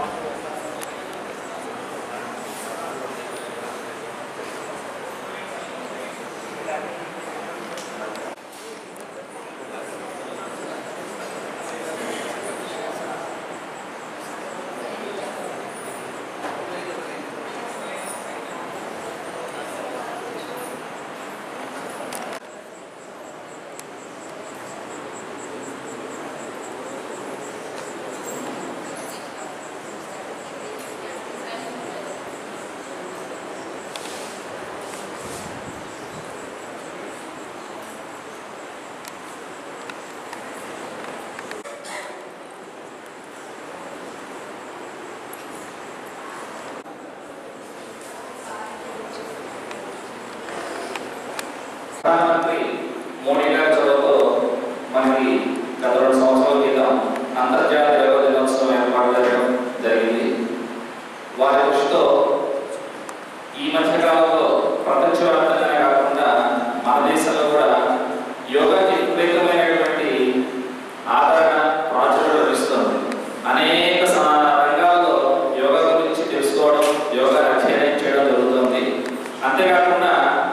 ప్రధానమంత్రి మోడీ గారి చొరవతో మనకి గత రెండు సంవత్సరాల క్రితం అంతర్జాతీయ యోగా దినోత్సవం ఏర్పాటు చేయడం జరిగింది వారి కృషితో ఈ మధ్య కాలంలో ప్రపంచవ్యాప్తంగానే కాకుండా మన దేశంలో కూడా యోగాకి విపరీతమైనటువంటి ఆదరణ ప్రాచుర్యం లభిస్తుంది అనేక సమ- రంగాల్లో యోగా గురించి తెలుసుకోవడం యోగా అధ్యయనం చేయడం జరుగుతుంది అంతేకాకుండా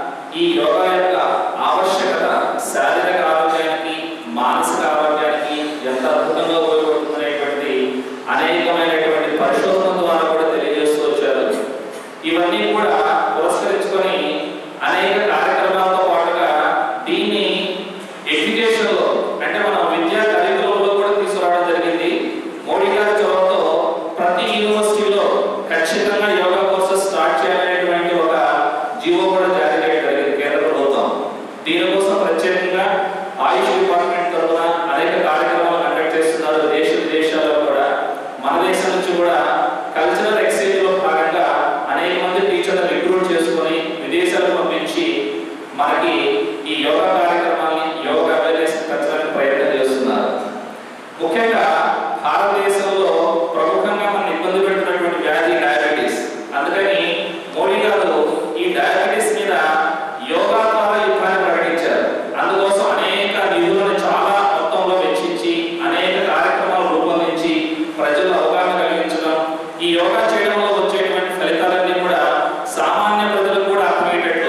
ఈ యోగా యొక్క ఆవశ్యకత శారీరక ఆరోగ్యానికి మానసిక ఆరోగ్యానికి ఎంత అద్భుతంగా ఉపయోగపడుతుందనేటువంటి అనేకమైనటువంటి పరిశోధన ద్వారా కూడా తెలియజేస్తూ వచ్చారు ఇవన్నీ కూడా పురస్కరించుకొని అనేక కార్యక్రమాలతో పాటుగా దీన్ని ఎడ్యుకేషన్ లో అంటే మన విద్యా కరికులంలో కూడా తీసుకురావడం జరిగింది మోడీ గారి చొరవతో ప్రతి యూనివర్సిటీలో ఖచ్చితంగా యోగా కోర్సెస్ స్టార్ట్ చేయాలనేటువంటి ఒక జీవో కూడా జారీ చేయడం జరిగింది కేంద్ర ప్రభుత్వం దీనికోసం ప్రత్యేకంగా ఆయుష్ డిపార్ట్మెంట్ తరఫున అనేక కార్యక్రమాలు కండక్ట్ చేస్తున్నారు దేశ విదేశాల్లో కూడా మన దేశం నుంచి కూడా కల్చరల్ ఎక్స్చేంజ్ లో భాగంగా అనేక మంది టీచర్లు రిక్రూట్ చేసుకొని విదేశాలకు పంపించి మనకి ఈ యోగా కార్యక్రమాన్ని యోగా అవేర్నెస్ పెంచడానికి ప్రయత్నం చేస్తున్నారు ముఖ్యంగా భారతదేశంలో ప్రముఖంగా మన ఇబ్బంది పెడుతున్నటువంటి వ్యాధి డయాబెటీస్ అందుకని మోడీ గారు ఈ డయాబెటీస్ మీద యోగా ద్వారా యుద్ధాన్ని ప్రకటించారు అందుకోసం అనేక నిధులను చాలా మొత్తంలో వెచ్చించి అనేక కార్యక్రమాలు రూపొందించి ప్రజలు అవగాహన కలిగించడం ఈ యోగా చేయడంలో వచ్చేటువంటి ఫలితాలన్నీ కూడా సామాన్య ప్రజలకు కూడా అర్థమయ్యేటట్టు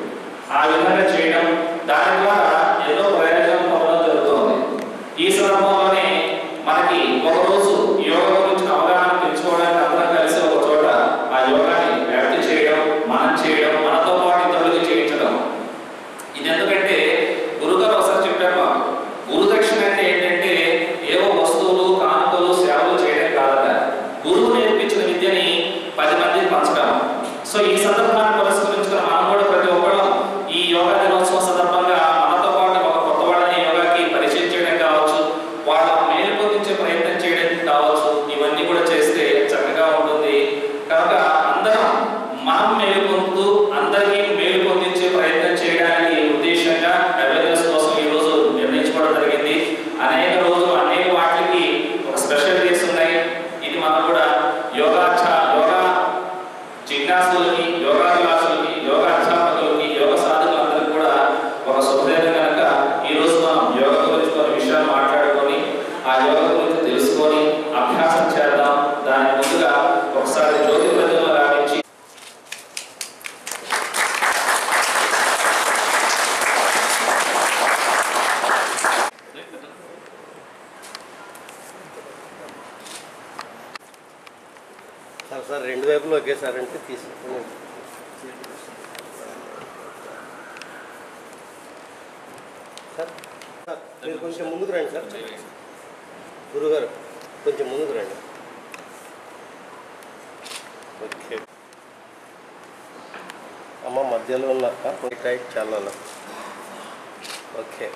ఆ విధంగా చేయడం దాని ద్వారా ఎన్నో ప్రయోజనం పొందడం జరుగుతుంది ఈ సందర్భంలోనే మనకి ఒక రోజు యోగా గురించి అవగాహన పెంచుకోవడానికి అందరం కలిసి ఒక చోట ఆ యోగాని వ్యాప్తి చేయడం మనం చేయడం మనతో పాటు ఇతరులకు చేయించడం ఇది ఎందుకంటే గురుగారు ఒకసారి చెప్పారు మాకు గురు దక్షిణ అంటే ఏంటంటే ఏవో వస్తువులు కానుకలు సేవలు చేయడం కాదట గురువు నేర్పించిన విద్యని పది మందికి పంచడం సో ఈ సందర్భాన్ని పురస్కరించుకున్న మనం కూడా ప్రతి ఒక్కరు ఈ యోగా దినోత్సవం సందర్భంగా మనతో పాటు ఒక కొత్త వాళ్ళని యోగాకి పరిచయం చేయడం కావచ్చు వాళ్ళ మేలు పొందించే ప్రయత్నం చేయడం కావచ్చు ఇవన్నీ కూడా చేస్తే చక్కగా ఉంటుంది కనుక అందరం మనం మేలు పొందుతూ అందరికీ మేలు పొందించే ప్రయత్నం చేయడానికి ఉద్దేశంగా అవేర్నెస్ కోసం ఈ రోజు నిర్ణయించుకోవడం జరిగింది అనేక రోజులు అనేక వాటికి ఒక స్పెషల్ డేస్ ఉన్నాయి ఇది మనం కూడా యోగా చ- యోగా జిజ్ఞాసులకి యోగా క్లాసులకి యోగా అధ్యాపకులకి యోగ సాధకులందరికీ కూడా ఒక శుభదినం కనుక ఈ రోజు మనం యోగా గురించి కొన్ని విషయాలు మాట్లాడుకొని ఆ యోగా గురించి తెలుసుకొని అభ్యాసం చేద్దాం దాని ముందుగా ఒకసారి జ్యోతి ప్రజలు రావించి సార్ సార్ రెండు వైపులు ఒకేసారంటే తీసుకుని సార్ సార్ మీరు కొంచెం ముందుకు రండి సార్ గురుగారు కొంచెం ముందుకు రండి ఓకే అమ్మ మధ్యలో ఉన్న కొంచెం టైట్ చాలా ఓకే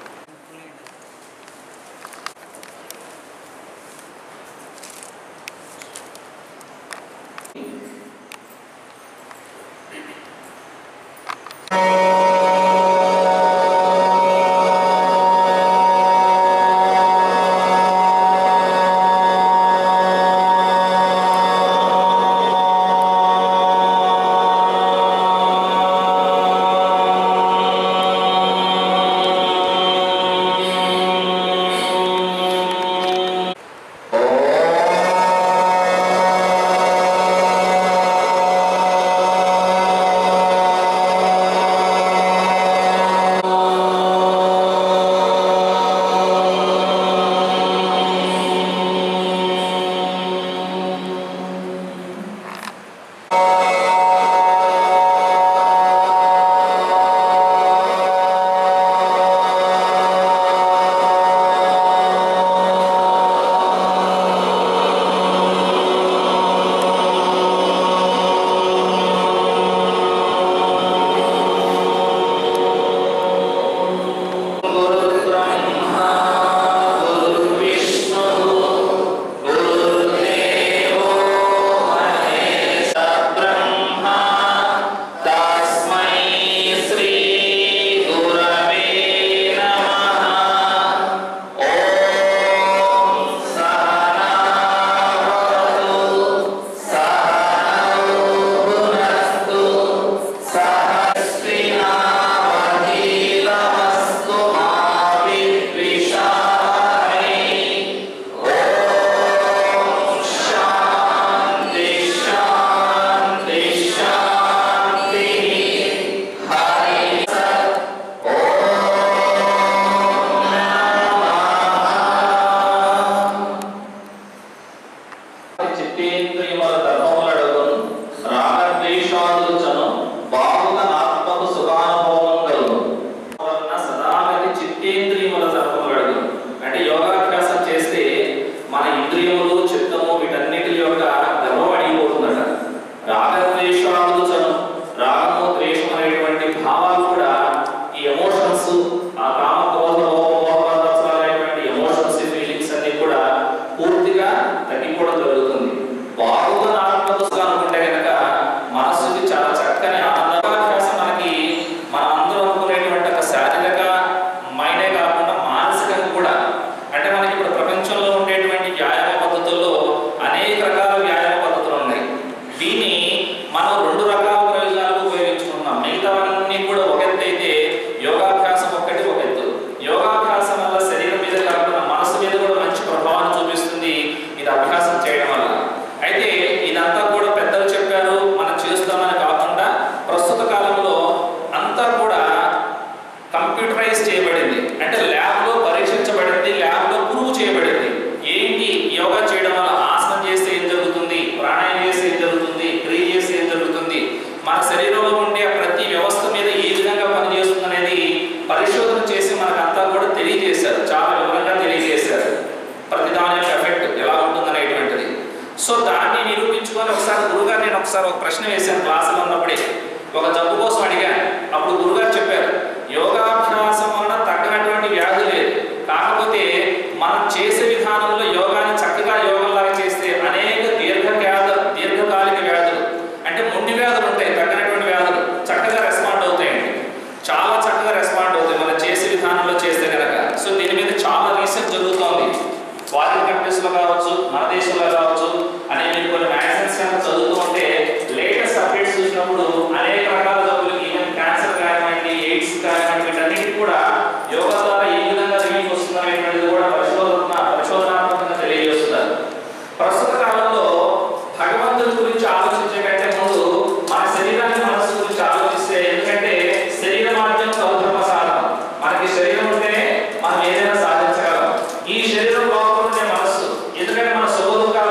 యోగా చిత్తేంద్రియముల ధర్మములడుగు రాగద్వేషాదులుచను బాహుక నాత్మకు సుఖానుభవం కలుగు వలన సదాగతి చిత్తేంద్రియముల ధర్మములడుగు అంటే యోగాభ్యాసం చేస్తే మన ఇంద్రియములు చిత్తము వీటన్నిటి యొక్క గర్వం అడిగిపోతుందట రాగద్వేషాలు చను రాగము ద్వేషం అనేటువంటి భావాలు కూడా ఈ ఎమోషన్స్ ఆ కామ క్రోధ అనేటువంటి ఎమోషన్స్ ఫీలింగ్స్ అన్ని కూడా పూర్తిగా తగ్గిపోవడం జరుగుతుంది బాగుగా ఆత్మదశగా అనుకుంటే కనుక మనస్సుకి చాలా చక్కని ఆనందాభ్యాసం మనకి మనం అందరూ అనుకునేటువంటి ఒక శారీరక మైనే కాకుండా మానసికంగా కూడా అంటే మనకి ఇప్పుడు ప్రపంచంలో ఉండేటువంటి వ్యాయామ పద్ధతుల్లో అనేక రకాల వ్యాయామ పద్ధతులు ఉన్నాయి దీన్ని మనం రెండు రకాల ప్రయోజనాలకు ఉపయోగించుకుంటున్నాం మిగతావన్నీ కూడా ఒక ఎత్తు అయితే యోగాభ్యాసం ఒక్కటి ఒక ఎత్తు యోగాభ్యాసం వల్ల శరీరం మీద కాకుండా మనసు మీద కూడా మంచి ప్రభావాన్ని చూపిస్తుంది ఇది అభ్యాసం చేయడం వల్ల అయితే ఇదంతా కూడా పెద్దలు చెప్పారు మనం చేస్తామని కాకుండా ప్రస్తుత కాలంలో అంతా కూడా కంప్యూటరైజ్ చేయబడింది అంటే ల్యాబ్ లో పరీక్షించబడింది ల్యాబ్ లో ప్రూవ్ చేయబడింది ఏంటి యోగా చేయడం వల్ల ఆసనం చేస్తే ఏం జరుగుతుంది ప్రాణాయామం చేస్తే ఏం జరుగుతుంది క్రియ చేస్తే ఏం జరుగుతుంది మన శరీరంలో ఉండే ప్రతి వ్యవస్థ మీద ఏ విధంగా పనిచేస్తుంది అనేది పరిశోధన చేసి మనకంతా కూడా తెలియజేశారు చాలా వివరంగా తెలియజేశారు ప్రతి దాని యొక్క ఎఫెక్ట్ ఎలా ఉంటుంది అనేటువంటిది సో దాన్ని నిరూపించుకొని ఒకసారి గురుగారు నేను ఒకసారి ఒక ప్రశ్న వేశాను క్లాసులో ఉన్నప్పుడే ఒక జబ్బు కోసం అడిగాను అప్పుడు గురుగారు చెప్పారు యోగాభ్యాసం వలన తగ్గనటువంటి వ్యాధి లేదు కాకపోతే మనం చేసే విధానంలో యోగాన్ని చక్కగా యోగంలాగా చేస్తే అనేక దీర్ఘ వ్యాధ దీర్ఘకాలిక వ్యాధులు అంటే మొండి వ్యాధులు ఉంటాయి తగ్గనటువంటి వ్యాధులు చక్కగా రెస్పాండ్ అవుతాయండి చాలా చక్కగా రెస్పాండ్ అవుతాయి మనం చేసే విధానంలో చేస్తే కనుక సో దీని మీద చాలా రీసెర్చ్ జరుగుతోంది ఫారిన్ కంట్రీస్ లో కావచ్చు మన దేశంలో కావచ్చు అనే మీరు కొన్ని మ్యాగజైన్స్ కనుక చదువుతూ ఉంటే లేటెస్ట్ అప్డేట్స్ చూసినప్పుడు అనేక రకాల జబ్బులు ఈవెన్ క్యాన్సర్ కానివ్వండి ఎయిడ్స్ కానివ్వండి వీటన్నిటి కూడా యోగా ద్వారా ఏ విధంగా రిలీఫ్ వస్తుంది అనేటువంటిది కూడా పరిశోధన పరిశోధనాత్మకంగా తెలియజేస్తున్నారు ప్రస్తుత కాలంలో భగవంతుడి గురించి ఆలోచించే కంటే ముందు మన శరీరాన్ని మనసు గురించి ఆలోచిస్తే ఎందుకంటే శరీర మార్గం సౌధర్మ సాధనం మనకి శరీరం ఉంటేనే మనం ఏదైనా సాధించగలం ఈ శరీరం బాగుంటే మనస్సు ఎందుకంటే మన సుఖ దుఃఖాల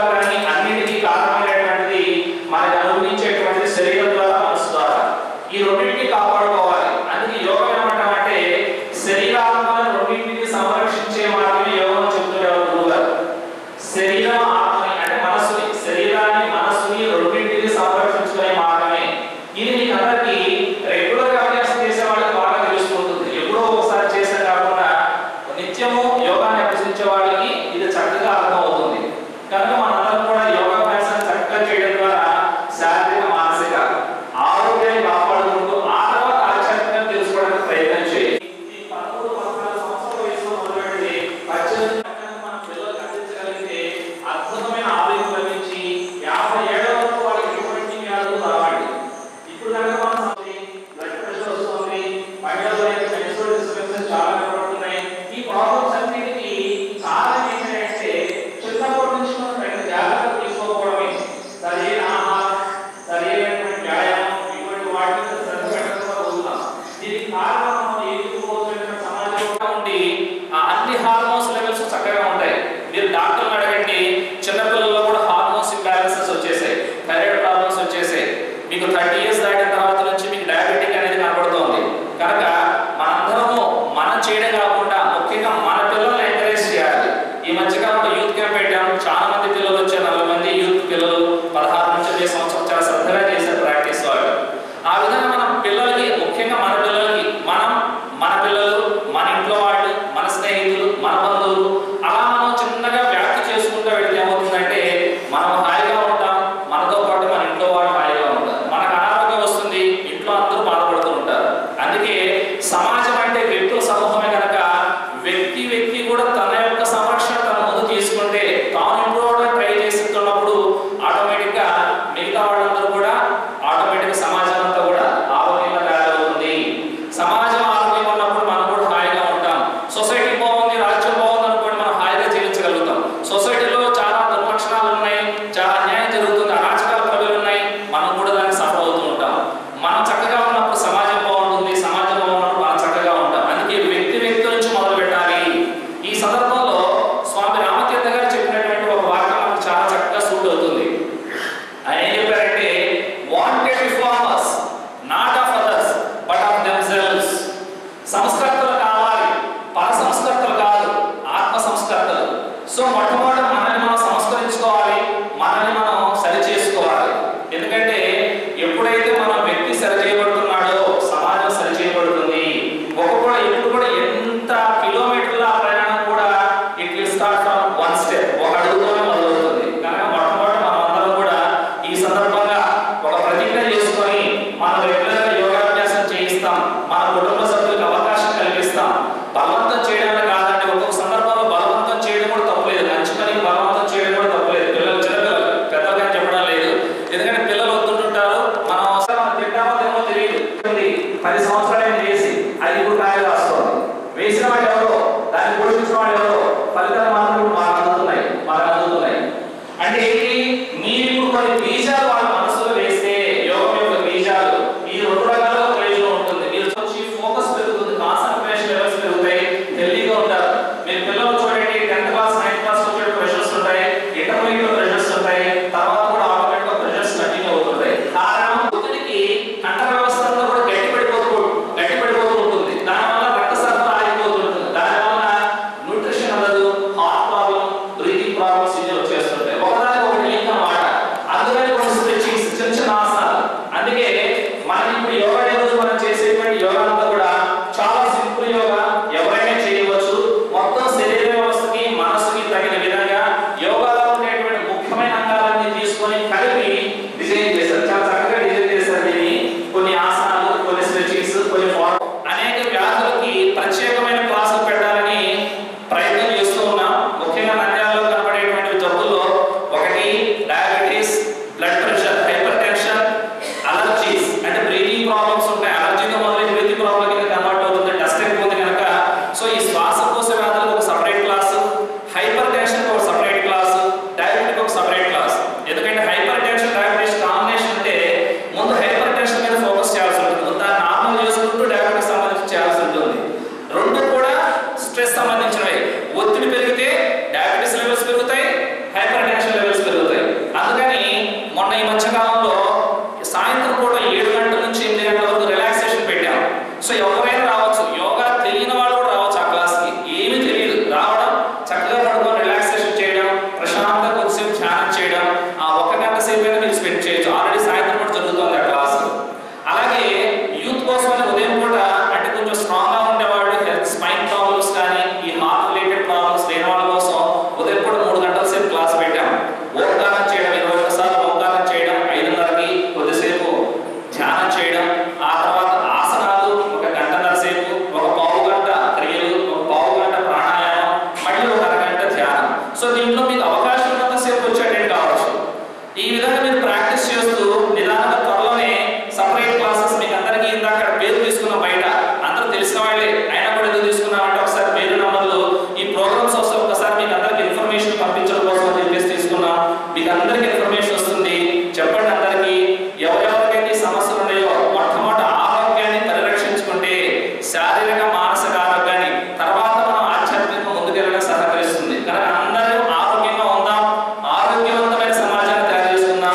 అంటే ఏంటి మీరు ఇప్పుడు కొన్ని బీజాలు వాళ్ళ మనసులో వేస్తే యోగం యొక్క బీజాలు ఈ రెండు రకాల ప్రయోజనం ఉంటుంది మీరు వచ్చి ఫోకస్ పెరుగుతుంది కాన్సన్ట్రేషన్ లెవెల్స్ పెరుగుతాయి హెల్దీగా ఉంటారు మీరు పిల్లలు చూడండి టెన్త్ క్లాస్ నైన్త్ క్లాస్ వచ్చే ప్రెషర్స్ ఉంటాయి ఇంటర్మీడియట్ ప్రెషర్స్ ఉంటాయి తర్వాత కూడా ఆటోమేటిక్ గా ప్రెషర్స్ కంటిన్యూ అవుతుంటాయి కారణం ఒత్తిడికి కంట వ్యవస్థ అంతా కూడా గట్టిపడిపోతూ గట్టిపడిపోతూ ఉంటుంది దానివల్ల రక్త సరఫరా ఆగిపోతుంటుంది దానివల్ల న్యూట్రిషన్ అందదు హార్ట్ ప్రాబ్లం బ్రీతింగ్ ప్రాబ్లమ్స్ ఇన్ని వచ్చేస్తుంటాయి ఒకదానికి ఒకటి లింక్ అన్నమాట అందుకని కొన్ని స్ట్రెచింగ్స్ చిన్న చిన్న ఆసనాలు అందుకే మనం ఇప్పుడు యోగా డే రోజు మనం చేసేటువంటి యోగా అంతా కూడా చాలా సింపుల్ యోగా ఎవరైనా చేయవచ్చు మొత్తం శరీర వ్యవస్థకి మనసుకి తగిన విధంగా యోగాలో ఉండేటువంటి ముఖ్యమైన అంగాలన్నీ తీసుకొని కలిపి డిజైన్ చేశారు చాలా చక్కగా డిజైన్ చేశారు దీన్ని కొన్ని ఆసనాలు కొన్ని స్ట్రెచింగ్స్ కొన్ని ఫార్మ్ అనేక వ్యాధులకి ప్రత్యేకమైన క్లాసులు పెట్టాలని ప్రయత్నం చేస్తూ ఉన్నాం ముఖ్యంగా నంద్యాలలో కనబడేటువంటి జబ్బుల్లో ఒకటి diabetes blood pressure hypertension allergies అంటే బ్రీతింగ్ ప్రాబ్లమ్స్ ఉంటాయి అలర్జీతో మొదలై బ్రీతింగ్ ప్రాబ్లం కింద కన్వర్ట్ అవుతుంది డస్ట్ ఎక్కువ ఉంది కనుక సో ఈ శ్వాసకోశ వ్యాధులకు ఒక సపరేట్ క్లాసు హైపర్ టెన్షన్ ఒక సపరేట్ క్లాసు డయాబెటిక్ ఒక సపరేట్ క్లాస్ ఎందుకంటే హైపర్ టెన్షన్ డయాబెటీస్ కాంబినేషన్ అంటే ముందు హైపర్ టెన్షన్ మీద ఫోకస్ చేయాల్సి ఉంటుంది దాన్ని నార్మల్ చేసుకుంటూ డయాబెటిక్ సంబంధించి చేయాల్సి ఉంటుంది రెండు కూడా స్ట్రెస్ సంబంధించినవి ఒత్తిడి పెరిగితే డయాబెటీస్ లెవెల్స్ పెరుగుతాయి హైపర్ టెన్షన్ లెవెల్స్ పెరుగుతాయి అందుకని మొన్న ఈ మధ్య కాలంలో సాయంత్రం కూడా ఏడు గంటల నుంచి ఎనిమిది గంటల వరకు రిలాక్సేషన్ పెట్టాం సో ఎవరైనా రావచ్చు యోగా తెలియని వాళ్ళు కూడా రావచ్చు ఆ క్లాస్కి ఏమీ తెలియదు రావడం చక్కగా పడుకొని రిలాక్సేషన్ చేయడం ప్రశాంతంగా కొద్దిసేపు ధ్యానం చేయడం ఆ ఒక గంట సేపు అయినా మీరు స్పెండ్ చేయొచ్చు ఆల్రెడీ సాయంత్రం కూడా జరుగుతుంది ఆ క్లాస్ అలాగే యూత్ కోసం ఉదయం పూట అంటే కొంచెం స్ట్రాంగ్ గా ఉండేవాళ్ళు హెల్త్ స్పైన్ ప్రాబ్లమ్స్ కానీ ఈ హార్ట్ రిలేటెడ్ ప్రాబ్లమ్స్ లేని వాళ్ళ కోసం ఉదయం పూట మూడు గంటల సేపు క్లాస్ పెట్టాం ఓంకారం చేయడం ఇరవై ఒకసార్లు ఓంకారం చేయడం ఐదున్నరకి కొద్దిసేపు ధ్యానం చేయడం ఆ తర్వాత ఆసనాలు ఒక గంటన్నర సేపు ఒక పావు గంట క్రియలు ఒక పావు గంట ప్రాణాయామం మళ్ళీ ఒక అరగంట ధ్యానం సో దీంట్లో మీకు అవకాశం ఉన్నంత సేపు వచ్చి అటెండ్ కావచ్చు ఈ విధంగా మీరు ప్రాక్టీస్ చేస్తూ నిదానంగా త్వరలోనే సపరేట్ క్లాసెస్ మీకు అందరికీ ఇందాక పేరు తీసుకున్న బయట అందరూ తెలిసిన వాళ్ళే అయినా కూడా ఎందుకు తీసుకున్నామంటే ఒకసారి పేరు నంబర్లు ఈ ప్రోగ్రామ్స్ వస్తే ఒకసారి మీకు అందరికి ఇన్ఫర్మేషన్ పంపించడం కోసం అని చెప్పేసి తీసుకున్నాం మీకు అందరికి ఇన్ఫర్మేషన్ వస్తుంది చెప్పండి అందరికీ ఎవరెవరికైతే ఈ సమస్యలు ఉన్నాయో మొట్టమొదటి ఆరోగ్యాన్ని పరిరక్షించుకుంటే శారీరక మానసిక ఆరోగ్యాన్ని తర్వాత మనం ఆధ్యాత్మికంగా ముందుకెళ్ళడం సహకరిస్తుంది కనుక అందరూ ఆరోగ్యంగా ఉందాం ఆరోగ్యవంతమైన సమాజాన్ని తయారు చేసుకుందాం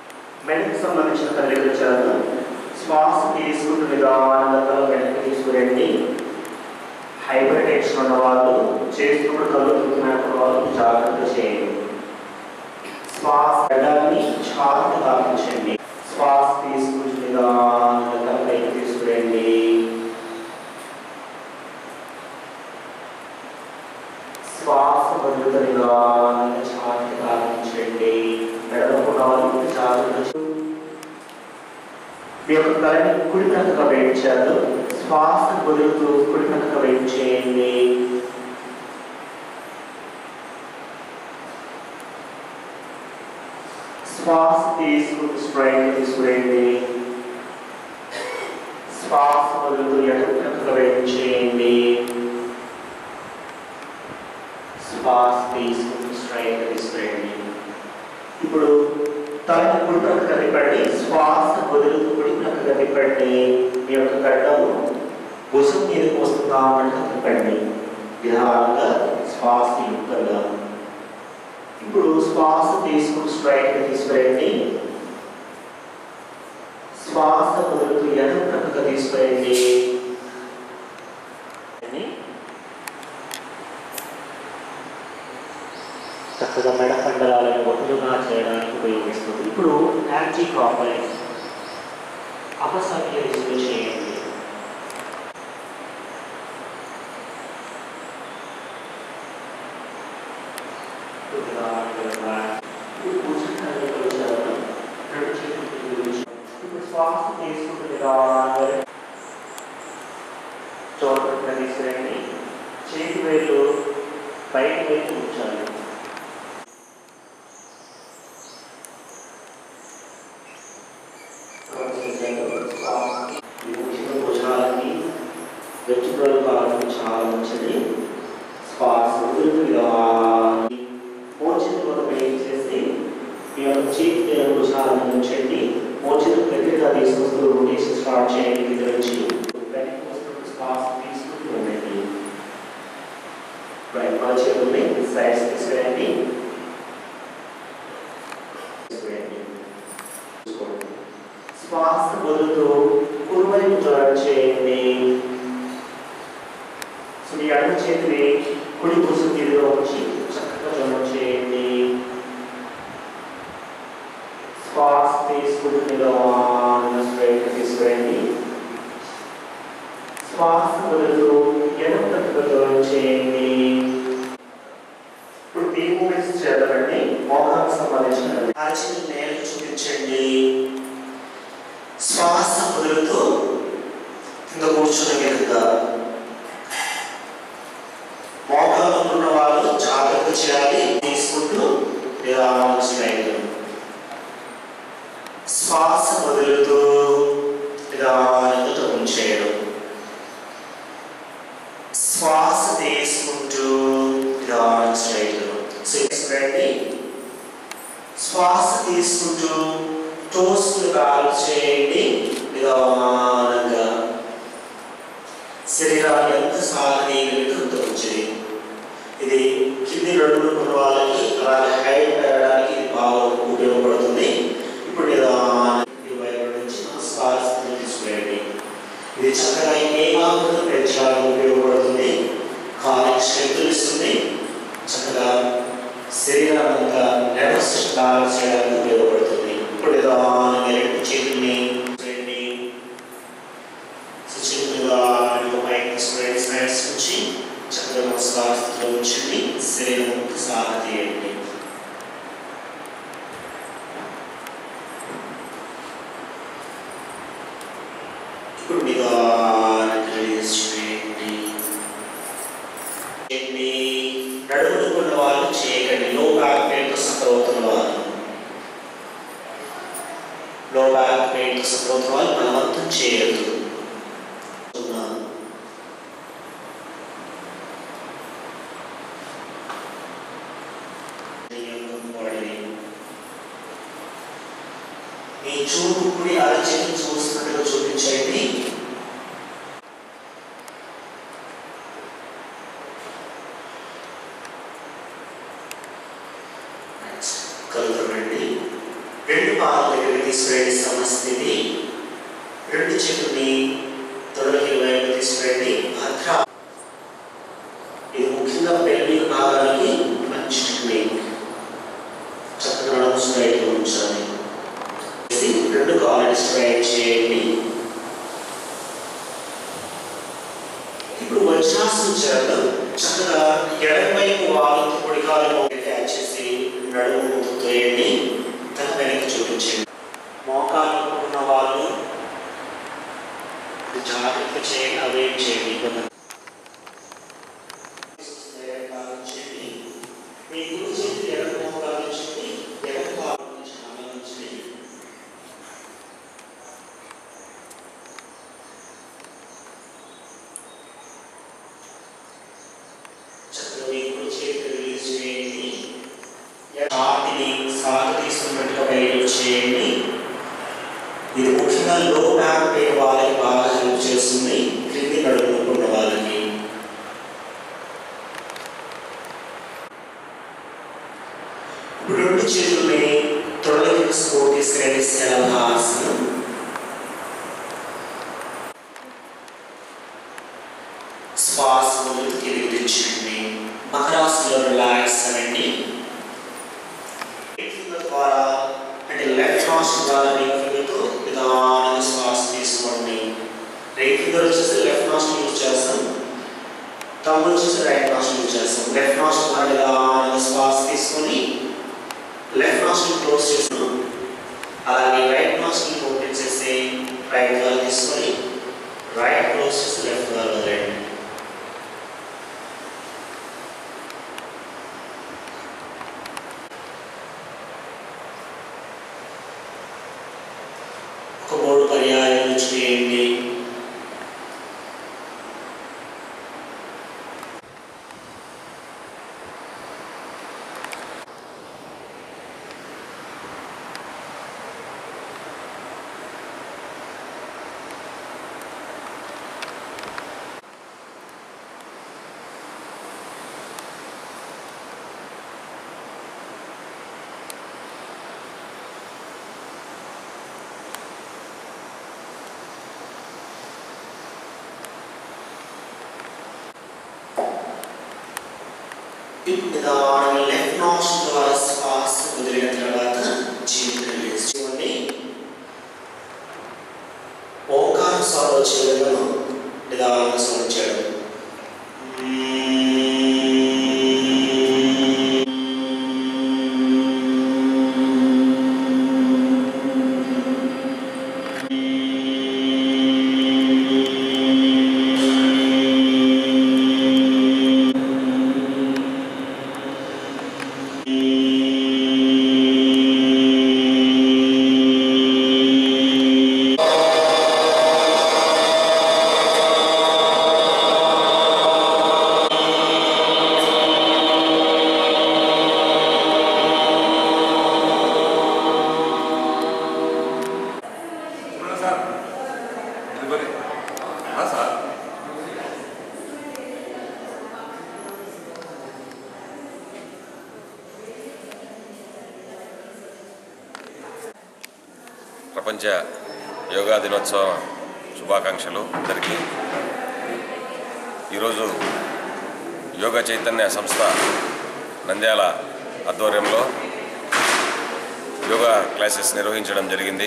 మెడకు సంబంధించిన తల్లికి వచ్చారు శ్వాస తీసుకుంటూ నిదానంగా వెనక్కి తీసుకురండి హైపర్ టెన్షన్ ఉన్న వాళ్ళు చేస్తున్నప్పుడు కళ్ళు తిరుగుతున్నప్పుడు వాళ్ళు జాగ్రత్త చేయండి శ్వాస పెదాన్ని ఛాతి తాకించండి శ్వాస తీసుకుంటూ నిదానంగా పైకి తీసుకురండి శ్వాస వదులుతూ నిదానంగా ఛాతి తాకించండి మెడలకు నాలుగు జాగ్రత్త మీ యొక్క తలని కుడి ప్రక్కగా వేయించారు శ్వాస వదులుతూ కుడి ప్రక్కగా వేయించేయండి శ్వాస తీసుకుంటూ స్ట్రైట్ తీసుకురండి శ్వాస వదులుతూ ఎడమ ప్రక్కగా వేయించేయండి శ్వాస తీసుకుంటూ స్ట్రైట్ తీసుకురండి ఇప్పుడు తలని కుడి ప్రక్కగా తిప్పండి శ్వాస వదులుతూ కుడి ప్రక్కగా తిప్పండి మీ యొక్క గడ్డము భుజం మీదకి వస్తుందా అన్నట్టు తిప్పండి నిదానంగా శ్వాస యుక్తంగా ఇప్పుడు శ్వాస తీసుకుని స్ట్రైట్ తీసుకురండి శ్వాస వదులుతూ ఎడమ ప్రక్కగా తీసుకురండి చక్కగా మెడ కండరాలను ఒత్తుగా చేయడానికి ఉపయోగిస్తుంది ఇప్పుడు యాంటీ కాంపలెంట్ అపసవ్య దిశలో చేయండి కొద్దిగా ఆనందంగా. ఇప్పుడు కూర్చుంటారు వచ్చారు రెండు చేతులు కిందకి ఉంచి. ఇప్పుడు శ్వాస తీసుకుంటూ నిదానంగా చోట తీసుకురండి చేతి వేలు పైకి వైపు ఉంచాలి విభూషణ భోజనాలకి వెజిటబుల్ కాలం చాలా మంచిది శ్వాస వదులుతుగా భోజనం మనం ఏం చేసి భుజాలను ఉంచండి మోచేతులు గట్టిగా తీసుకొస్తూ రొటేషన్ స్టార్ట్ చేయండి కింద నుంచి వెనక్కి వస్తున్నప్పుడు శ్వాస తీసుకుంటూ ఉండండి రైట్ మన చేతుల్ని సైడ్స్ తీసుకురండి తీసుకురండి చూసుకోండి శ్వాస వదులుతూ కుడివైపు టర్న్ చేయండి సో మీ ఎడమ చేతిని కుడి భుజం తీరులో ఉంచి చక్కగా జనం చేయండి శ్వాస తీసుకుంటూ నిలవాన స్ట్రైట్ తీసుకురండి శ్వాస వదులుతూ ఎడమ తట్టుగా టర్న్ చేయండి ఇప్పుడు ఈ మూమెంట్స్ చేద్దామండి మోహానికి సంబంధించిన అరచేతులు నేలకు చూపించండి శ్వాస వదులుతూ కింద కూర్చున్న విధంగా మోకాలు ఉన్న వాళ్ళు జాగ్రత్త చేయాలి తీసుకుంటూ నిదానం చేయడం శ్వాస వదులుతూ నిదానంగా టర్న్ చేయడం శ్వాస తీసుకుంటూ నిదానం చేయడం చేయండి శ్వాస తీసుకుంటూ టోస్ట్ కాల్ చేయండి నిదానంగా శరీరాన్ని ఎంత సాగనీయగలిగితే అంత మంచిది ఇది కింది రెండు ఉన్న వాళ్ళకి అలాగే హైట్ పెరగడానికి ఇది బాగా ఉపయోగపడుతుంది ఇప్పుడు నిదానం ఈ వైపు నుంచి శ్వాస తీసుకురండి ఇది చక్కగా ఏకాగ్రత పెంచడానికి ఉపయోగపడుతుంది కాలికి శక్తులు ఇస్తుంది చక్కగా శరీరాన్ని అంతా నెర్వస్ బ్యాలెన్స్ చేయడానికి ఉపయోగపడుతుంది ఇప్పుడు నిదానంగా రెండు చేతుల్ని చేయండి సుచితంగా పైకి తీసుకుని స్మైల్స్ నుంచి చక్కగా నమస్కార స్థితిలో ఉంచండి శరీరం సాగ తీయండి ఇప్పుడు నిదానంగా రిలీజ్ చేయండి చేయండి. నడుముకున్న వాళ్ళు చేయకండి లో బ్యాక్ పెయిన్తో సఫర్ అవుతున్న వాళ్ళు లో బ్యాక్ పెయిన్తో సఫర్ అవుతున్న వాళ్ళు బలవంతం చేయొద్దు ఉన్నాను. వాడిని మీ చూపు కుడి అరచేతి చూస్తున్నట్టుగా చూపించండి కలుగుతామండి రెండు పాదాల దగ్గరికి తీసుకురండి సమస్థితి రెండు చేతుల్ని తొడలకి వైపు తీసుకురండి భద్ర ఇది ముఖ్యంగా పెళ్లికి భాగానికి మంచి టెక్నిక్ చక్కగా నడుము స్ట్రైట్ ఉంచాలి చేసి రెండు కాళ్ళని స్ట్రైట్ చేయండి ఇప్పుడు వజ్రాసనం చేద్దాం చక్కగా ఎడమ వైపు వాళ్ళతో పొడి కాలు క్యాచ్ చేసి నడుము ముందుకు తోయండి తన వెనక్కి చూపించండి మోకాలు ఉన్న వాళ్ళు జాగ్రత్త చేయండి అవేం చేయండి ఇబ్బంది చేయండి మీ గురి చేతి ఎడమ మోకాలు నుంచి ఎడమ కాలు నుంచి ఆలోచించి చక్కగా మీ కుడి చేతి రిలీజ్ చేయండి ఛాతిని సాగ తీసుకున్నట్టుగా బయటకు చేయండి ఇది ముఖ్యంగా లో బ్యాక్ పెయిన్ వాళ్ళకి బాగా హెల్ప్ చేస్తుంది క్రింది నడుముకున్న వాళ్ళకి ఇప్పుడు రెండు చేతుల్ని తొడలకి స్కోర్ తీసుకురండి శలభాసనం శ్వాస మొదలు తిరిగి తెచ్చండి మకరాసనలో రిలాక్స్ అనండి ఫింగర్ ద్వారా అంటే లెఫ్ట్ నాస్ట్రిల్ ద్వారా రైట్ ఫింగర్తో నిదానంగా శ్వాస తీసుకోండి రైట్ ఫింగర్ వచ్చేసి లెఫ్ట్ నాస్ట్రిల్ యూజ్ చేస్తాం తమ్ముడు వచ్చేసి రైట్ నాస్ట్రిల్ యూజ్ చేస్తాం లెఫ్ట్ నాస్ట్రిల్ ద్వారా నిదానంగా శ్వాస తీసుకొని లెఫ్ట్ నాస్ట్రిల్ క్లోజ్ చేస్తున్నాం అలాగే రైట్ నాస్ట్రిల్ ఓపెన్ చేసి రైట్ ద్వారా తీసుకొని రైట్ క్లోజ్ చేసి లెఫ్ట్ ద్వారా వదిలేయండి ఒక మూడు పర్యాయాలు చేయండి ఇప్పుడు నిదానంగా లెఫ్ట్ నాస్ ద్వారా శ్వాస వదిలిన తర్వాత జీవితం రిలీజ్ చేయండి ఓంకారం సార్ వచ్చే విధంగా నిదానంగా సౌండ్ చేయడం ఉన్నా సార్ డెలివరీ ఆ సార్ ప్రపంచ యోగా దినోత్సవం శుభాకాంక్షలు అందరికీ ఈరోజు యోగా చైతన్య సంస్థ నంద్యాల ఆధ్వర్యంలో యోగా క్లాసెస్ నిర్వహించడం జరిగింది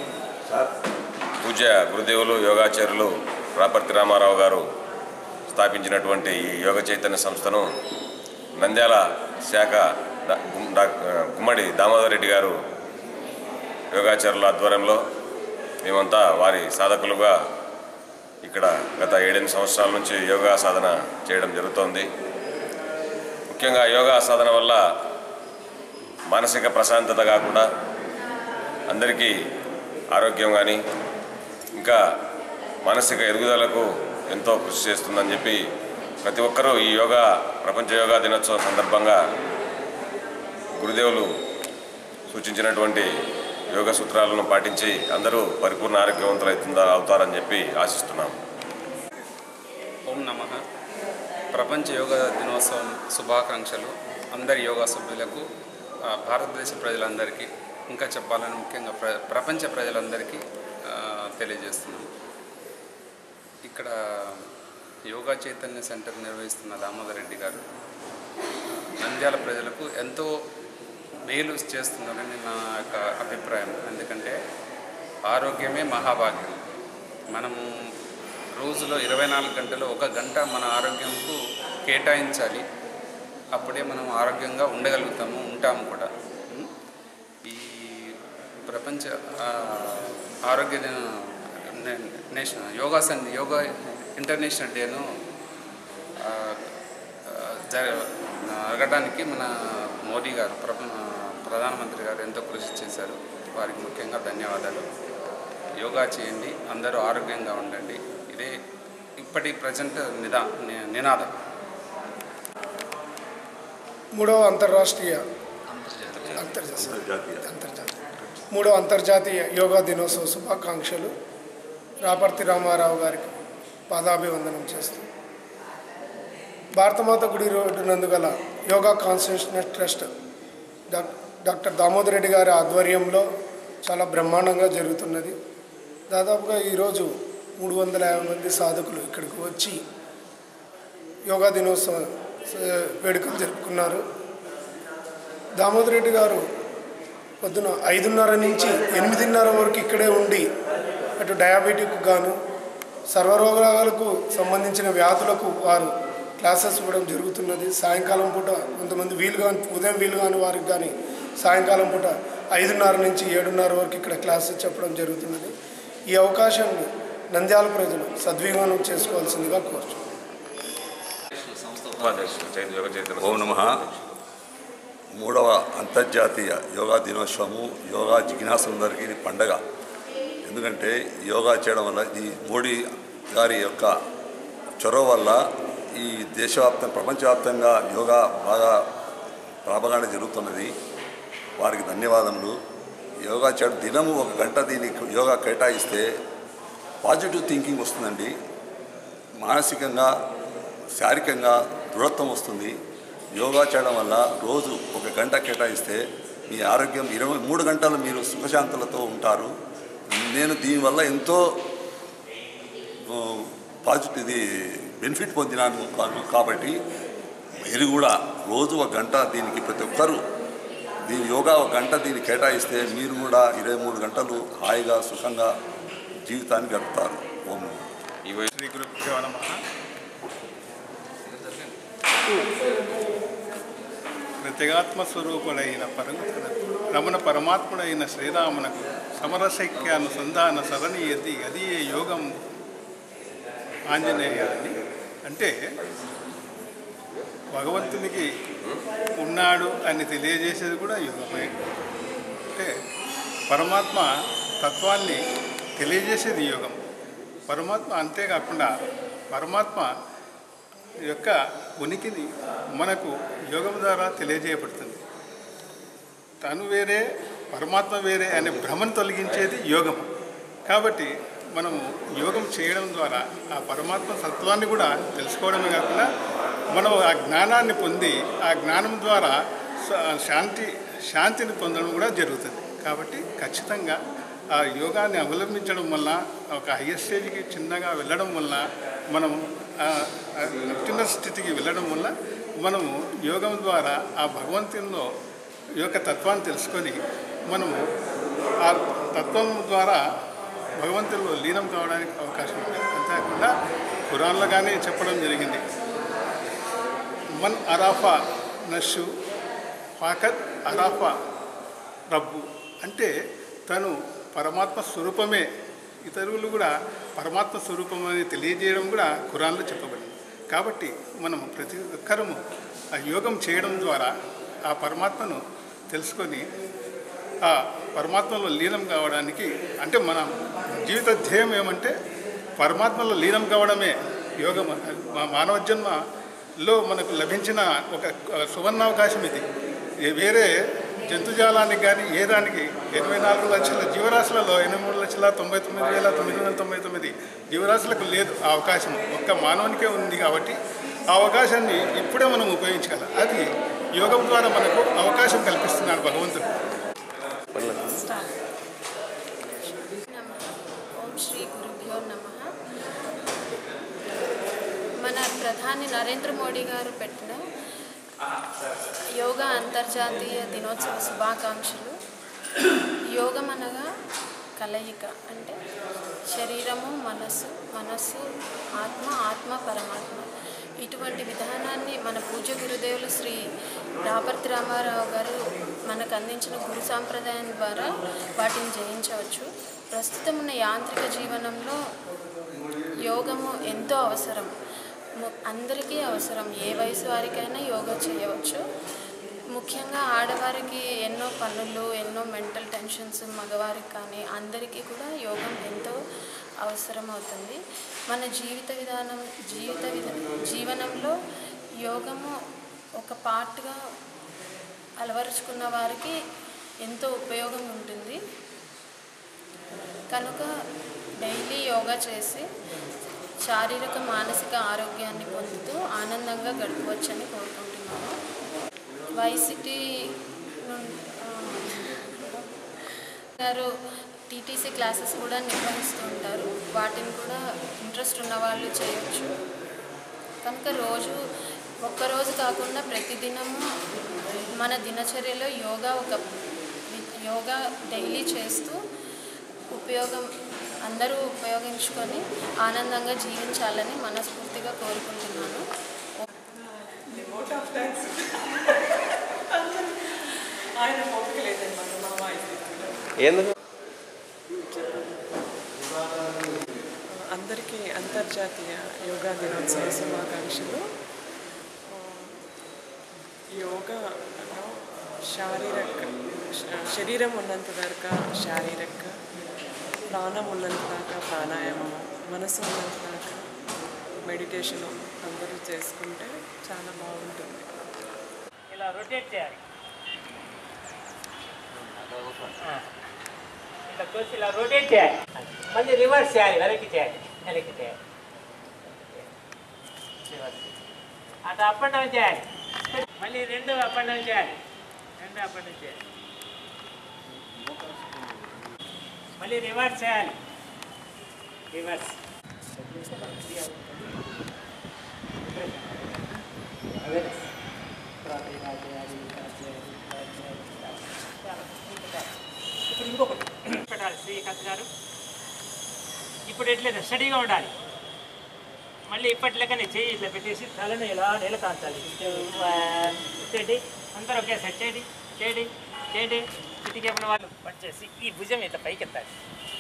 పూజ్య గురుదేవులు యోగాచార్యులు రాపర్తి రామారావు గారు స్థాపించినటువంటి ఈ యోగ చైతన్య సంస్థను నంద్యాల శాఖ డా- గు- డా- గుమ్మడి దామోదర్ రెడ్డి గారు యోగాచారుల ఆధ్వర్యంలో మేమంతా వారి సాధకులుగా ఇక్కడ గత ఏడెనిమిది సంవత్సరాల నుంచి యోగా సాధన చేయడం జరుగుతోంది ముఖ్యంగా యోగా సాధన వల్ల మానసిక ప్రశాంతత కాకుండా అందరికీ ఆరోగ్యం కానీ ఇంకా మానసిక ఎదుగుదలకు ఎంతో కృషి చేస్తుందని చెప్పి ప్రతి ఒక్కరూ ఈ యోగా ప్రపంచ యోగా దినోత్సవం సందర్భంగా గురుదేవులు సూచించినటువంటి యోగ సూత్రాలను పాటించి అందరూ పరిపూర్ణ ఆరోగ్యవంతులు అవుతుందా అవుతారని చెప్పి ఆశిస్తున్నాం ఓం నమ ప్రపంచ యోగా దినోత్సవం శుభాకాంక్షలు అందరి యోగా సభ్యులకు ఆ, భారతదేశ ప్రజలందరికీ ఇంకా చెప్పాలని ముఖ్యంగా ప్ర ప్రపంచ ప్రజలందరికీ ఆ, తెలియజేస్తున్నాం ఇక్కడ యోగా చైతన్య సెంటర్ నిర్వహిస్తున్న దామోదర్ రెడ్డి గారు నంద్యాల ప్రజలకు ఎంతో మేలు చేస్తున్నారని నా యొక్క అభిప్రాయం ఎందుకంటే ఆరోగ్యమే మహాభాగ్యం మనము రోజులో ఇరవై నాలుగు గంటలు ఒక గంట మన ఆరోగ్యంకు కేటాయించాలి అప్పుడే మనం ఆరోగ్యంగా ఉండగలుగుతాము ఉంటాము కూడా ఉం? ఈ ప్రపంచ ఆ, ఆరోగ్య దిన- నే- నేషనల్ యోగా సన్ యోగా ఇంటర్నేషనల్ డేను ఆ, ఆ, జర- జరగడానికి మన మోడీ గారు ప్ర- ప్రధానమంత్రి గారు ఎంతో కృషి చేశారు వారికి ముఖ్యంగా ధన్యవాదాలు యోగా చేయండి అందరూ ఆరోగ్యంగా ఉండండి ఇదే ఇప్పటి ప్రజెంట్ నిదా ని- నినాదం మూడవ అంతర్రాష్ట్రీయ అంతర్జాతీయ అంతర్జాతీయ మూడవ అంతర్జాతీయ యోగా దినోత్సవ శుభాకాంక్షలు రాపర్తి రామారావు గారికి పాదాభివందనం చేస్తూ భారతమాత గుడి రోడ్డు నందు గల యోగా కాన్స్టిట్యూషనల్ ట్రస్ట్ డాక్ డాక్టర్ దామోదర్ రెడ్డి గారి ఆధ్వర్యంలో చాలా బ్రహ్మాండంగా జరుగుతున్నది దాదాపుగా ఈరోజు మూడు వందల యాభై మంది సాధకులు ఇక్కడికి వచ్చి యోగా దినోత్సవం స- వేడుకలు జరుపుకున్నారు దామోదర్ రెడ్డి గారు పొద్దున ఐదున్నర నుంచి ఎనిమిదిన్నర వరకు ఇక్కడే ఉండి అటు డయాబెటిక్ గాను సర్వరోగాలకు సంబంధించిన వ్యాధులకు వారు క్లాసెస్ ఇవ్వడం జరుగుతున్నది సాయంకాలం పూట కొంతమంది వీలు కాని ఉదయం వీలు కాని వారికి కానీ సాయంకాలం పూట ఐదున్నర నుంచి ఏడున్నర వరకు ఇక్కడ క్లాసెస్ చెప్పడం జరుగుతున్నది ఈ అవకాశాన్ని నంద్యాల ప్రజలు సద్వినియోగం చేసుకోవాల్సిందిగా కోరుచున్నాను ఉపాధ్యక్షులు చైతన్య యోగ చైతన్య ఓం నమ మూడవ అంతర్జాతీయ యోగా దినోత్సవము యోగా జిజ్ఞాసులందరికీ ఇది పండగ ఎందుకంటే యోగా చేయడం వల్ల ఈ మోడీ గారి యొక్క చొరవ వల్ల ఈ దేశవ్యాప్తం ప్రపంచవ్యాప్తంగా యోగా బాగా ప్రాపగానే జరుగుతున్నది వారికి ధన్యవాదములు యోగా చేయడం దినము ఒక గంట దీనికి యోగా కేటాయిస్తే పాజిటివ్ థింకింగ్ వస్తుందండి మానసికంగా శారీరకంగా దృఢత్వం వస్తుంది యోగా చేయడం వల్ల రోజు ఒక గంట కేటాయిస్తే మీ ఆరోగ్యం ఇరవై మూడు గంటలు మీరు సుఖశాంతులతో ఉంటారు నేను దీనివల్ల ఎంతో పాజిటివ్ ఇది బెనిఫిట్ పొందినాను కాను కాబట్టి మీరు కూడా రోజు ఒక గంట దీనికి ప్రతి ఒక్కరు దీని యోగా ఒక గంట దీన్ని కేటాయిస్తే మీరు కూడా ఇరవై మూడు గంటలు హాయిగా సుఖంగా జీవితాన్ని గడుపుతారు ఓం నమః. ఈ వయసు శ్రీ గురుభ్యో నమ ప్రత్యేగాత్మ స్వరూపుడైన పరమతునకు రమణ పరమాత్ముడైన శ్రీరామునకు సమరసైక్యానుసంధాన సరణి ఎది అది ఏ యోగం ఆంజనేయ అని అంటే భగవంతునికి ఉన్నాడు అని తెలియజేసేది కూడా యోగమే అంటే పరమాత్మ తత్వాన్ని తెలియజేసేది యోగం పరమాత్మ అంతేకాకుండా పరమాత్మ యొక్క ఉనికిని మనకు యోగం ద్వారా తెలియజేయబడుతుంది తను వేరే పరమాత్మ వేరే అనే భ్రమను తొలగించేది యోగం కాబట్టి మనము యోగం చేయడం ద్వారా ఆ పరమాత్మ తత్వాన్ని కూడా తెలుసుకోవడమే కాకుండా మనం ఆ జ్ఞానాన్ని పొంది ఆ జ్ఞానం ద్వారా స- శాంతి శాంతిని పొందడం కూడా జరుగుతుంది కాబట్టి ఖచ్చితంగా ఆ యోగాన్ని అవలంబించడం వల్ల ఒక హయ్యర్ స్టేజ్కి చిన్నగా వెళ్ళడం వల్ల మనం ఆ చిన్న స్థితికి వెళ్ళడం వల్ల మనము యోగం ద్వారా ఆ భగవంతునిలో యొక్క తత్వాన్ని తెలుసుకొని మనము ఆ తత్వం ద్వారా భగవంతుల్లో లీనం కావడానికి అవకాశం ఉంది అంతేకాకుండా ఖురాన్లో కానీ చెప్పడం జరిగింది మన్ అరాఫా నషు ఫాకత్ అరాఫా రబ్బు అంటే తను పరమాత్మ స్వరూపమే ఇతరులు కూడా పరమాత్మ స్వరూపం అని తెలియజేయడం కూడా ఖురాన్లో చెప్పబడింది కాబట్టి మనం ప్రతి ఒక్కరము ఆ యోగం చేయడం ద్వారా ఆ పరమాత్మను తెలుసుకొని ఆ పరమాత్మలో లీనం కావడానికి అంటే మన జీవిత ధ్యేయం ఏమంటే పరమాత్మలో లీనం కావడమే యోగం మా మానవ జన్మలో మనకు లభించిన ఒక సువర్ణావకాశం ఇది ఏ వేరే జంతుజాలానికి కానీ ఏ దానికి ఎనభై నాలుగు లక్షల జీవరాశులలో ఎనభై మూడు లక్షల తొంభై తొమ్మిది వేల తొమ్మిది వందల తొంభై తొమ్మిది జీవరాశులకు లేదు ఆ అవకాశం ఒక్క మానవునికే ఉంది కాబట్టి ఆ అవకాశాన్ని ఇప్పుడే మనం ఉపయోగించగలం అది యోగం ద్వారా మనకు అవకాశం కల్పిస్తున్నాడు భగవంతుడు ఓం శ్రీ గురుభ్యో నమ మన ప్రధాని నరేంద్ర మోడీ గారు పెట్టిన యోగా అంతర్జాతీయ దినోత్సవ శుభాకాంక్షలు యోగం అనగా కలయిక అంటే శరీరము మనస్సు మనస్సు ఆత్మ ఆత్మ పరమాత్మ ఇటువంటి విధానాన్ని మన పూజ్య గురుదేవులు శ్రీ రాపర్తి రామారావు గారు మనకు అందించిన గురు సాంప్రదాయం ద్వారా వాటిని జయించవచ్చు ప్రస్తుతం ఉన్న యాంత్రిక జీవనంలో యోగము ఎంతో అవసరం ము- అందరికీ అవసరం ఏ వయసు వారికైనా యోగా చేయవచ్చు ముఖ్యంగా ఆడవారికి ఎన్నో పనులు ఎన్నో మెంటల్ టెన్షన్స్ మగవారికి కానీ అందరికీ కూడా యోగం ఎంతో అవసరం అవుతుంది మన జీవిత విధానం జీవిత విధ జీవనంలో యోగము ఒక పార్ట్గా అలవరుచుకున్న వారికి ఎంతో ఉపయోగం ఉంటుంది కనుక డైలీ యోగా చేసి శారీరక మానసిక ఆరోగ్యాన్ని పొందుతూ ఆనందంగా గడపవచ్చని కోరుకుంటున్నాను వైసిటీ నుండి గారు టీటీసీ క్లాసెస్ కూడా నిర్వహిస్తూ ఉంటారు వాటిని కూడా ఇంట్రెస్ట్ ఉన్న వాళ్ళు చేయొచ్చు కనుక రోజు ఒక్కరోజు కాకుండా ప్రతిదినము మన దినచర్యలో యోగా ఒక యోగా డైలీ చేస్తూ ఉపయోగం అందరూ ఉపయోగించుకొని ఆనందంగా జీవించాలని మనస్ఫూర్తిగా కోరుకుంటున్నాను ఆయన ఓపిక లేదన్నమాట మా వాయిస్ ఎందుకు అందరికీ అంతర్జాతీయ యోగా దినోత్సవ శుభాకాంక్షలు ఆ, యోగా అనో శారీరక శ- శరీరం ఉన్నంత దాకా శారీరక ప్రాణం ఉన్నంత దాకా ప్రాణాయామం మనసు ఉన్నంత దాకా మెడిటేషన్ అందరూ చేసుకుంటే చాలా బాగుంటుంది ఇలా రొటేట్ చేయాలి ఆ. ఇట్లా చూసి ఇలా రొటేట్ చేయాలి మళ్ళీ రివర్స్ చేయాలి వెనక్కి చేయాలి వెనక్కి చేయాలి రివర్స్ అటు అప్ అండ్ డౌన్ చేయాలి మళ్ళీ రెండు అప్ అండ్ డౌన్ చేయాలి రెండు అప్ అండ్ డౌన్ చేయాలి మళ్ళీ రివర్స్ చేయాలి రివర్స్ అవేర్నెస్ ఇప్పుడు ఇంకొకటి పెట్టాలి శ్రీకాంత్ గారు ఇప్పుడు ఎట్లేదు స్టడీగా ఉండాలి మళ్ళీ ఇప్పటి లెక్కనే చేయి ఇట్లా పెట్టేసి తలను ఇలా నేల కాల్చాలి చేయండి అందరూ ఒకే సెట్ చేయండి చేయండి చేయండి చిటికి ఉన్న వాళ్ళు పనిచేసి ఈ భుజం ఇట్లా పైకి ఎత్తాలి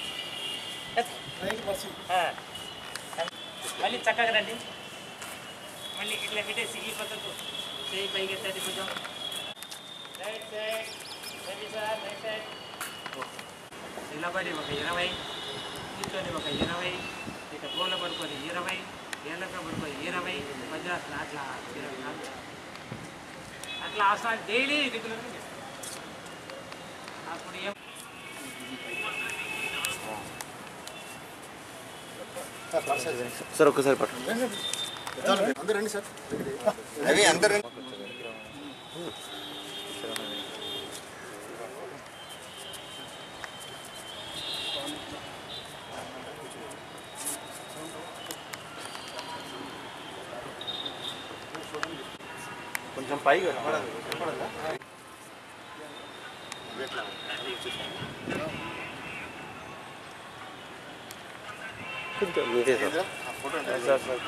ఆ. మళ్ళీ చక్కగా రండి మళ్ళీ ఇట్లా పెట్టేసి ఈ పద్ధతి చేయి పైకి ఎత్తండి భుజం రైట్ సైడ్ రండి సార్ రైట్ సైడ్ నిలబడి ఒక ఇరవై కూర్చొని ఒక ఇరవై ఇక గోల పడుకొని ఇరవై ఏళ్ళక పడుకొని ఇరవై వజ్రాసన అట్లా ఇరవై నాలుగు అట్లా ఆసనాలు డైలీ రెగ్యులర్గా చేస్తాం అప్పుడు ఏం సార్ ఒక్కసారి పట్టు అందరూ రండి సార్ అవి అందరు రండి కొంచెం పైగా కొంచెం మీదే సార్ సార్ సార్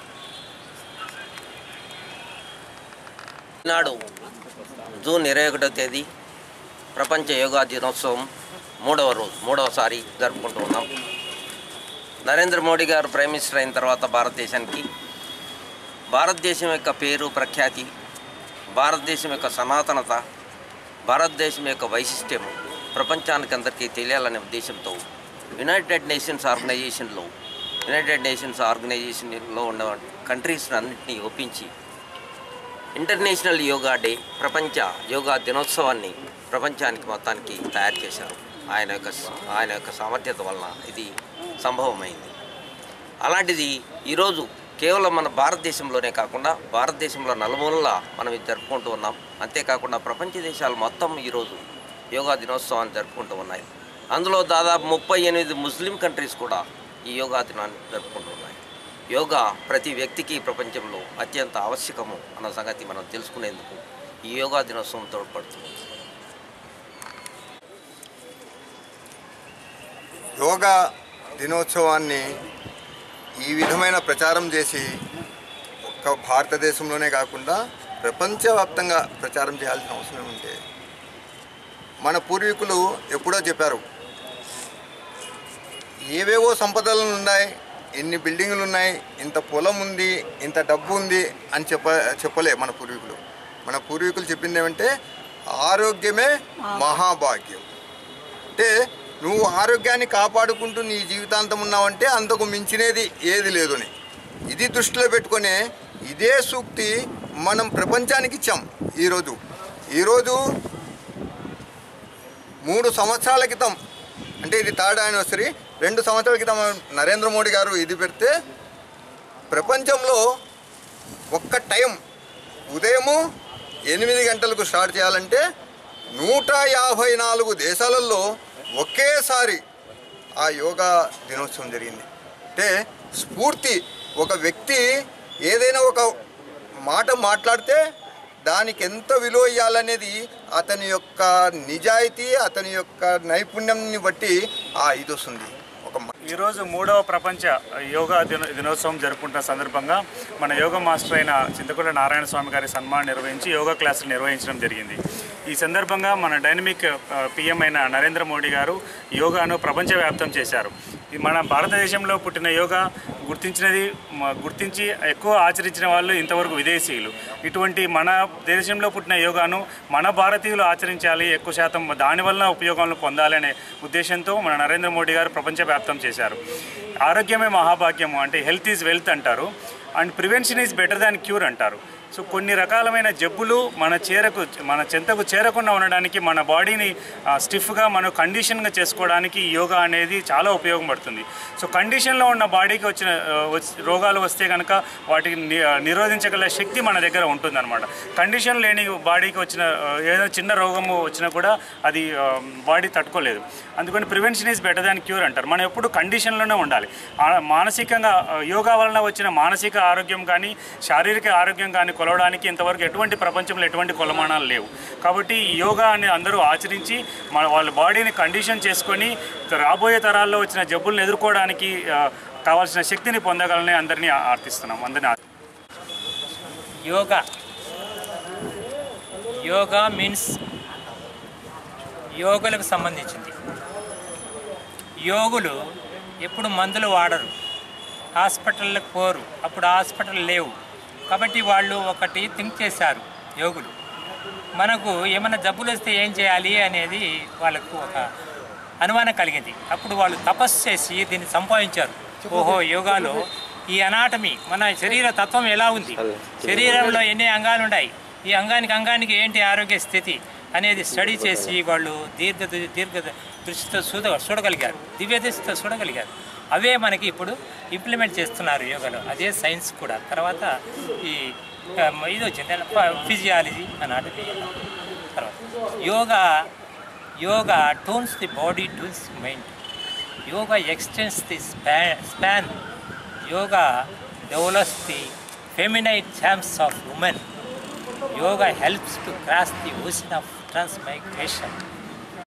నాడు జూన్ ఇరవై ఒకటో తేదీ ప్రపంచ యోగా దినోత్సవం మూడవ రోజు మూడవసారి జరుపుకుంటూ ఉన్నాం నరేంద్ర మోడీ గారు ప్రైమ్ మినిస్టర్ అయిన తర్వాత భారతదేశానికి భారతదేశం యొక్క పేరు ప్రఖ్యాతి భారతదేశం యొక్క సనాతనత భారతదేశం యొక్క వైశిష్ట్యం ప్రపంచానికి అందరికీ తెలియాలనే ఉద్దేశంతో యునైటెడ్ నేషన్స్ ఆర్గనైజేషన్లో యునైటెడ్ నేషన్స్ ఆర్గనైజేషన్లో ఉన్న కంట్రీస్ అన్నింటినీ ఒప్పించి ఇంటర్నేషనల్ యోగా డే ప్రపంచ యోగా దినోత్సవాన్ని ప్రపంచానికి మొత్తానికి తయారు చేశారు ఆయన యొక్క ఆయన యొక్క సామర్థ్యత వలన ఇది సంభవమైంది అలాంటిది ఈరోజు కేవలం మన భారతదేశంలోనే కాకుండా భారతదేశంలో నలుమూలలా మనం ఇది జరుపుకుంటూ ఉన్నాం అంతేకాకుండా ప్రపంచ దేశాలు మొత్తం ఈరోజు యోగా దినోత్సవాన్ని జరుపుకుంటూ ఉన్నాయి అందులో దాదాపు ముప్పై ఎనిమిది ముస్లిం కంట్రీస్ కూడా ఈ యోగా దినాన్ని జరుపుకుంటూ ఉన్నాయి యోగా ప్రతి వ్యక్తికి ప్రపంచంలో అత్యంత ఆవశ్యకము అన్న సంగతి మనం తెలుసుకునేందుకు ఈ యోగా దినోత్సవం తోడ్పడుతుంది యోగా దినోత్సవాన్ని ఈ విధమైన ప్రచారం చేసి ఒక్క భారతదేశంలోనే కాకుండా ప్రపంచవ్యాప్తంగా ప్రచారం చేయాల్సిన అవసరం ఉంటే మన పూర్వీకులు ఎప్పుడో చెప్పారు ఏవేవో సంపదలు ఉన్నాయి ఎన్ని బిల్డింగులు ఉన్నాయి ఇంత పొలం ఉంది ఇంత డబ్బు ఉంది అని చెప్ప చెప్పలే మన పూర్వీకులు మన పూర్వీకులు చెప్పింది ఏమంటే ఆరోగ్యమే మహాభాగ్యం అంటే నువ్వు ఆరోగ్యాన్ని కాపాడుకుంటూ నీ జీవితాంతం ఉన్నావంటే అంతకు మించినది ఏది లేదు అని ఇది దృష్టిలో పెట్టుకునే ఇదే సూక్తి మనం ప్రపంచానికి ఇచ్చాం ఈరోజు ఈరోజు మూడు సంవత్సరాల క్రితం అంటే ఇది థర్డ్ యానివర్సరీ రెండు సంవత్సరాల క్రితం నరేంద్ర మోడీ గారు ఇది పెడితే ప్రపంచంలో ఒక్క టైం ఉదయము ఎనిమిది గంటలకు స్టార్ట్ చేయాలంటే నూట యాభై నాలుగు దేశాలలో ఒకేసారి ఆ యోగా దినోత్సవం జరిగింది అంటే స్ఫూర్తి ఒక వ్యక్తి ఏదైనా ఒక మాట మాట్లాడితే దానికి ఎంత విలువ ఇవ్వాలనేది అతని యొక్క నిజాయితీ అతని యొక్క నైపుణ్యంని బట్టి ఆ ఇది వస్తుంది ఒక మ- ఈరోజు మూడవ ప్రపంచ యోగా దిన దినోత్సవం జరుపుకుంటున్న సందర్భంగా మన యోగా మాస్టర్ అయిన చింతకుంట నారాయణ స్వామి గారి సన్మానం నిర్వహించి యోగా క్లాసులు నిర్వహించడం జరిగింది ఈ సందర్భంగా మన డైనమిక్ పిఎం అయిన నరేంద్ర మోడీ గారు యోగాను ప్రపంచవ్యాప్తం చేశారు ఈ మన భారతదేశంలో పుట్టిన యోగా గుర్తించినది మ- గుర్తించి ఎక్కువ ఆచరించిన వాళ్ళు ఇంతవరకు విదేశీయులు ఇటువంటి మన దేశంలో పుట్టిన యోగాను మన భారతీయులు ఆచరించాలి ఎక్కువ శాతం దానివల్ల ఉపయోగాలను పొందాలనే ఉద్దేశంతో మన నరేంద్ర మోడీ గారు ప్రపంచవ్యాప్తం చేశారు ఆరోగ్యమే మహాభాగ్యము అంటే హెల్త్ ఈజ్ వెల్త్ అంటారు and prevention is better than cure అంటారు సో కొన్ని రకాలమైన జబ్బులు మన చేరకు మన చెంతకు చేరకుండా ఉండడానికి మన బాడీని స్టిఫ్గా మనం కండిషన్గా చేసుకోవడానికి ఈ యోగా అనేది చాలా ఉపయోగపడుతుంది సో కండిషన్లో ఉన్న బాడీకి వచ్చిన ఆ, వచ్చి- రోగాలు వస్తే కనుక వాటికి ని- ఆ, నిరోధించగల శక్తి మన దగ్గర ఉంటుందన్నమాట కండిషన్ లేని బాడీకి వచ్చిన ఆ, ఏదో చిన్న రోగము వచ్చినా కూడా అది బాడీ తట్టుకోలేదు అందుకని prevention is better than cure అంటారు మనం ఎప్పుడు కండిషన్లోనే ఉండాలి ఆ, మానసికంగా ఆ, యోగా వలన వచ్చిన మానసిక ఆరోగ్యం కానీ శారీరక ఆరోగ్యం కానీ కొలవడానికి ఇంతవరకు ఎటువంటి ప్రపంచంలో ఎటువంటి కొలమానాలు లేవు కాబట్టి ఈ యోగాని అందరూ ఆచరించి మన వాళ్ళ బాడీని కండిషన్ చేసుకొని రాబోయే తరాల్లో వచ్చిన జబ్బులను ఎదుర్కోవడానికి ఆ, కావాల్సిన శక్తిని పొందగలని అందరినీ ఆర్థిస్తున్నాం అందరినీ ఆ- యోగా యోగా మీన్స్ యోగులకు సంబంధించింది యోగులు ఎప్పుడు మందులు వాడరు హాస్పిటల్లకు పోరు అప్పుడు హాస్పిటల్ లేవు కాబట్టి వాళ్ళు ఒకటి థింక్ చేశారు యోగులు మనకు ఏమైనా జబ్బులు వస్తే ఏం చేయాలి అనేది వాళ్ళకు ఒక అనుమానం కలిగింది అప్పుడు వాళ్ళు తపస్సు చేసి దీన్ని సంపాదించారు ఓహో యోగాలో ఈ అనాటమీ మన శరీర తత్వం ఎలా ఉంది శరీరంలో ఎన్ని అంగాలు ఉన్నాయి ఈ అంగానికి అంగానికి ఏంటి ఆరోగ్య స్థితి అనేది స్టడీ చేసి వాళ్ళు దీర్ఘ దీర్ఘ దృష్టితో చూడ చూడగలిగారు దివ్య దృష్టితో చూడగలిగారు అవే మనకి ఇప్పుడు ఇంప్లిమెంట్ చేస్తున్నారు యోగాలో అదే సైన్స్ కూడా తర్వాత ఈ ఆ, ఇది వచ్చింది ఫిజియాలజీ అనాటమీ తర్వాత yoga yoga tones the body tunes mind yoga extends the span span yoga develops the feminine charms of women yoga helps to cross the ocean of transmigration